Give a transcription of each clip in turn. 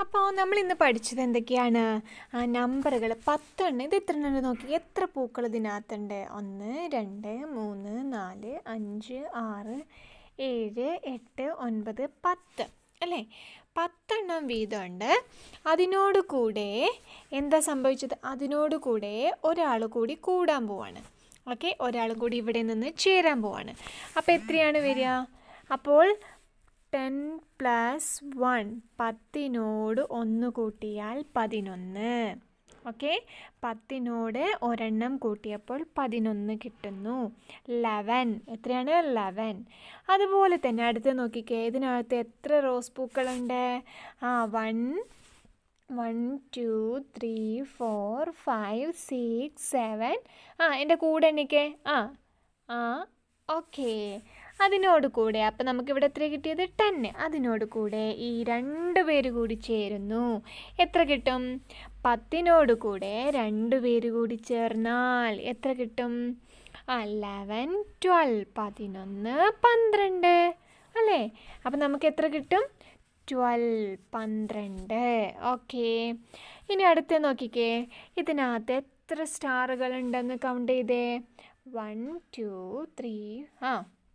അപ്പോൾ നമ്മൾ ഇന്ന് പഠിച്ചത് എന്തൊക്കെയാണ് ആ നമ്പറുകൾ പത്തെണ്ണം ഇത് എത്ര എണ്ണം നോക്കി എത്ര പൂക്കൾ ഇതിനകത്തുണ്ട് ഒന്ന് രണ്ട് മൂന്ന് നാല് അഞ്ച് ആറ് ഏഴ് എട്ട് ഒൻപത് പത്ത് അല്ലേ പത്തെണ്ണം വീതമുണ്ട് അതിനോട് കൂടെ എന്താ സംഭവിച്ചത് അതിനോട് കൂടെ ഒരാൾ കൂടി കൂടാൻ പോവാണ് ഓക്കെ ഒരാൾ കൂടി ഇവിടെ നിന്ന് ചേരാൻ പോവാണ് അപ്പോൾ എത്രയാണ് വരിക അപ്പോൾ ടെൻ പ്ലസ് വൺ പത്തിനോട് ഒന്ന് കൂട്ടിയാൽ പതിനൊന്ന് ഓക്കെ പത്തിനോട് ഒരെണ്ണം കൂട്ടിയപ്പോൾ പതിനൊന്ന് കിട്ടുന്നു ലെവൻ എത്രയാണ് ലെവൻ അതുപോലെ തന്നെ അടുത്ത് നോക്കിക്കേ ഇതിനകത്ത് എത്ര റോസ് പൂക്കളുണ്ട് ആ one one two three four five six seven ആ എൻ്റെ കൂടെ എണ്ണിക്കേ ആ ആ ഓക്കെ അതിനോട് കൂടെ അപ്പം നമുക്കിവിടെ എത്ര കിട്ടിയത് ടെന്ന് അതിനോട് കൂടെ ഈ രണ്ട് പേര് കൂടി ചേരുന്നു എത്ര കിട്ടും പത്തിനോട് കൂടെ രണ്ട് പേര് കൂടി ചേർന്നാൽ എത്ര കിട്ടും ആ ലെവൻ ട്വൽവ് പതിനൊന്ന് പന്ത്രണ്ട് അല്ലേ അപ്പം നമുക്ക് എത്ര കിട്ടും ട്വൽവ് പന്ത്രണ്ട് ഓക്കെ ഇനി അടുത്ത് നോക്കിക്കേ ഇതിനകത്ത് എത്ര സ്റ്റാറുകൾ ഉണ്ടെന്ന് കൗണ്ട് ചെയ്തേ വൺ ടു ത്രീ ആ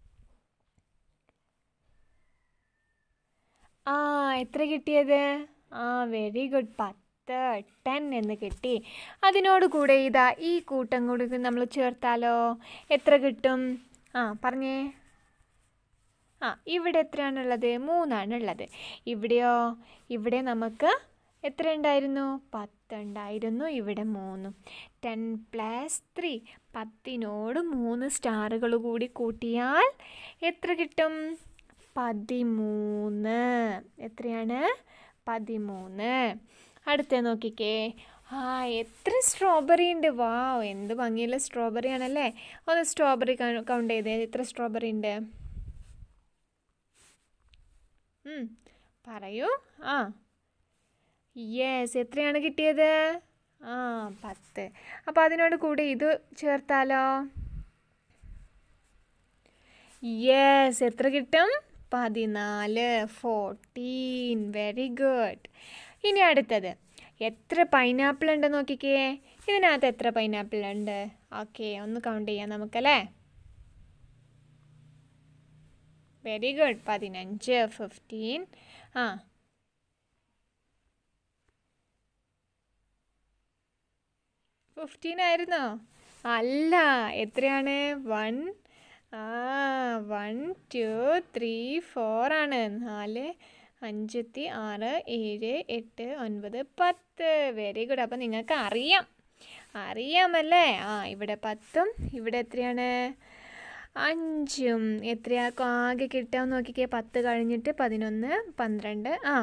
ആ എത്ര കിട്ടിയത് ആ വെരി ഗുഡ് പത്ത് ടെൻ എന്ന് കിട്ടി അതിനോട് കൂടെ ഇതാ ഈ കൂട്ടം കൂടി നമ്മൾ ചേർത്താലോ എത്ര കിട്ടും ആ പറഞ്ഞേ ആ ഇവിടെ എത്രയാണുള്ളത് മൂന്നാണുള്ളത് ഇവിടെയോ ഇവിടെ നമുക്ക് എത്ര ഉണ്ടായിരുന്നു പത്തുണ്ടായിരുന്നു ഇവിടെ മൂന്നും ടെൻ പ്ലസ് ത്രീ പത്തിനോട് മൂന്ന് സ്റ്റാറുകൾ കൂടി കൂട്ടിയാൽ എത്ര കിട്ടും പതിമൂന്ന് എത്രയാണ് പതിമൂന്ന് അടുത്ത നോക്കിക്കേ ആ എത്ര സ്ട്രോബെറി ഉണ്ട് വാവ് എന്ത് ഭംഗിയുള്ള സ്ട്രോബെറി ആണല്ലേ ഒന്ന് സ്ട്രോബെറി കൗണ്ട് ചെയ്തേ എത്ര സ്ട്രോബെറി ഉണ്ട് പറയൂ ആ യെസ് എത്രയാണ് കിട്ടിയത് ആ പത്ത് അപ്പോൾ അതിനോട് കൂടെ ഇത് ചേർത്താലോ യെസ് എത്ര കിട്ടും പതിനാല് ഫോർട്ടീൻ വെരി ഗുഡ് ഇനി അടുത്തത് എത്ര പൈനാപ്പിൾ ഉണ്ട് നോക്കിക്കേ ഇതിനകത്ത് എത്ര പൈനാപ്പിൾ ഉണ്ട് ഓക്കെ ഒന്ന് കൗണ്ട് ചെയ്യാം നമുക്കല്ലേ വെരി ഗുഡ് പതിനഞ്ച് ഫിഫ്റ്റീൻ ആ ഫിഫ്റ്റീൻ ആയിരുന്നോ അല്ല എത്രയാണ് വൺ ആ വൺ ടു ത്രീ ഫോർ ആണ് നാല് അഞ്ചത്തി ആറ് ഏഴ് എട്ട് ഒൻപത് പത്ത് വെരി ഗുഡ് അപ്പം നിങ്ങൾക്ക് അറിയാം അറിയാമല്ലേ ആ ഇവിടെ പത്തും ഇവിടെ എത്രയാണ് അഞ്ചും എത്രയാക്കും ആകെ കിട്ടാൻ നോക്കിക്കേ പത്ത് കഴിഞ്ഞിട്ട് പതിനൊന്ന് പന്ത്രണ്ട് ആ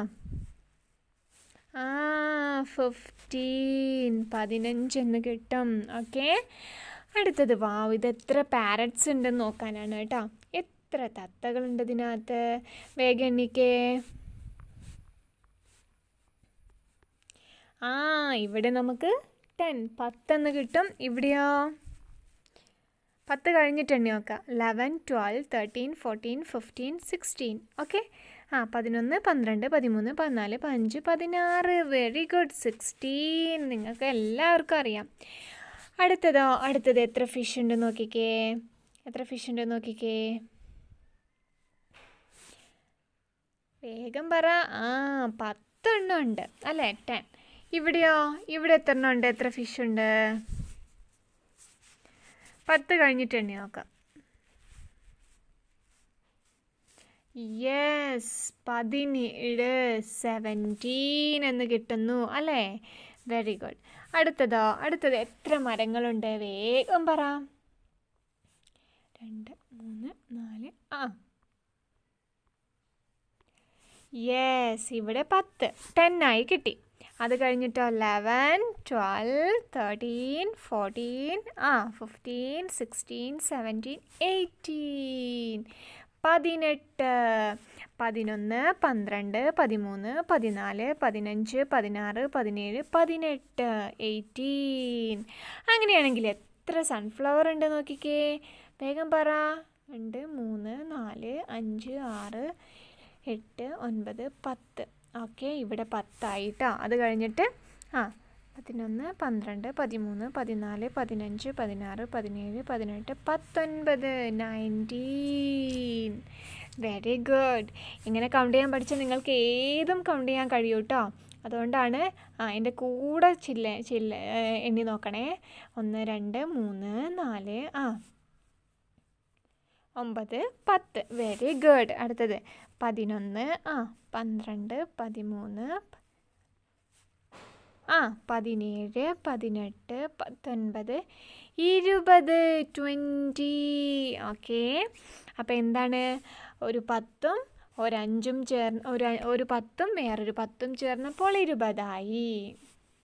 ആ ഫിഫ്റ്റീൻ പതിനഞ്ചെന്ന് കിട്ടും ഓക്കെ അടുത്തത് വാവ് ഇത് എത്ര പാരറ്റ്സ് ഉണ്ടെന്ന് നോക്കാനാണ് കേട്ടോ എത്ര തത്തകളുണ്ട് ഇതിനകത്ത് വേഗം എണ്ണിക്കേ ആ ഇവിടെ നമുക്ക് ടെൻ പത്തെന്ന് കിട്ടും ഇവിടെയോ പത്ത് കഴിഞ്ഞിട്ട് എണ്ണി നോക്കാം eleven twelve thirteen fourteen fifteen sixteen okay ആ പതിനൊന്ന് പന്ത്രണ്ട് പതിമൂന്ന് പതിനാല് പതിനഞ്ച് പതിനാറ് വെരി ഗുഡ് സിക്സ്റ്റീൻ നിങ്ങൾക്ക് എല്ലാവർക്കും അറിയാം അടുത്തതോ അടുത്തത് എത്ര ഫിഷ് ഉണ്ട് നോക്കിക്കേ എത്ര ഫിഷ് ഉണ്ട് നോക്കിക്കേ വേഗം പറ ആ പത്തെണ്ണം ഉണ്ട് അല്ലേ ടെൻ ഇവിടെയോ ഇവിടെ എത്ര എണ്ണം ഉണ്ട് എത്ര ഫിഷ് ഉണ്ട് പത്ത് കഴിഞ്ഞിട്ട് എണ്ണി നോക്കാം യെസ് പതിനേഴ് സെവൻറ്റീൻ എന്ന് കിട്ടുന്നു അല്ലേ വെരി ഗുഡ് അടുത്തതോ അടുത്തത് എത്ര മരങ്ങളുണ്ട് വേഗം പറ രണ്ട് മൂന്ന് നാല് ആ യെസ് ഇവിടെ പത്ത് ടെൻ ആയി കിട്ടി അത് കഴിഞ്ഞിട്ടോ ലെവൻ ട്വൽവ് തേർട്ടീൻ ഫോർട്ടീൻ ആ ഫിഫ്റ്റീൻ സിക്സ്റ്റീൻ സെവൻറ്റീൻ എയ്റ്റീൻ പതിനെട്ട് പതിനൊന്ന് പന്ത്രണ്ട് പതിമൂന്ന് പതിനാല് പതിനഞ്ച് പതിനാറ് പതിനേഴ് പതിനെട്ട് എയ്റ്റീൻ അങ്ങനെയാണെങ്കിൽ എത്ര സൺഫ്ലവർ ഉണ്ട് നോക്കിക്കേ വേഗം പറ രണ്ട് മൂന്ന് നാല് അഞ്ച് ആറ് എട്ട് ഒൻപത് പത്ത് ഓക്കെ ഇവിടെ പത്തായി കേട്ടോ അത് കഴിഞ്ഞിട്ട് ആ പതിനൊന്ന് പന്ത്രണ്ട് പതിമൂന്ന് പതിനാല് പതിനഞ്ച് പതിനാറ് പതിനേഴ് പതിനെട്ട് പത്തൊൻപത് നയൻറ്റീൻ വെരി ഗുഡ് ഇങ്ങനെ കൗണ്ട് ചെയ്യാൻ പഠിച്ചാൽ നിങ്ങൾക്ക് ഏതും കൗണ്ട് ചെയ്യാൻ കഴിയും കേട്ടോ അതുകൊണ്ടാണ് ആ എൻ്റെ കൂടെ ചില്ല ചില്ല ഏഹ്, എണ്ണി നോക്കണേ ഒന്ന് രണ്ട് മൂന്ന് നാല് ആ ഒമ്പത് പത്ത് വെരി ഗുഡ് അടുത്തത് പതിനൊന്ന് ആ പന്ത്രണ്ട് പതിമൂന്ന് പ- ആ പതിനേഴ് പതിനെട്ട് പത്തൊൻപത് ഇരുപത് ട്വൻറ്റി ഓക്കെ അപ്പോൾ എന്താണ് ഒരു പത്തും ഒരഞ്ചും ചേർന്ന് ഒരു ഒരു പത്തും വേറൊരു പത്തും ചേർന്നപ്പോൾ ഇരുപതായി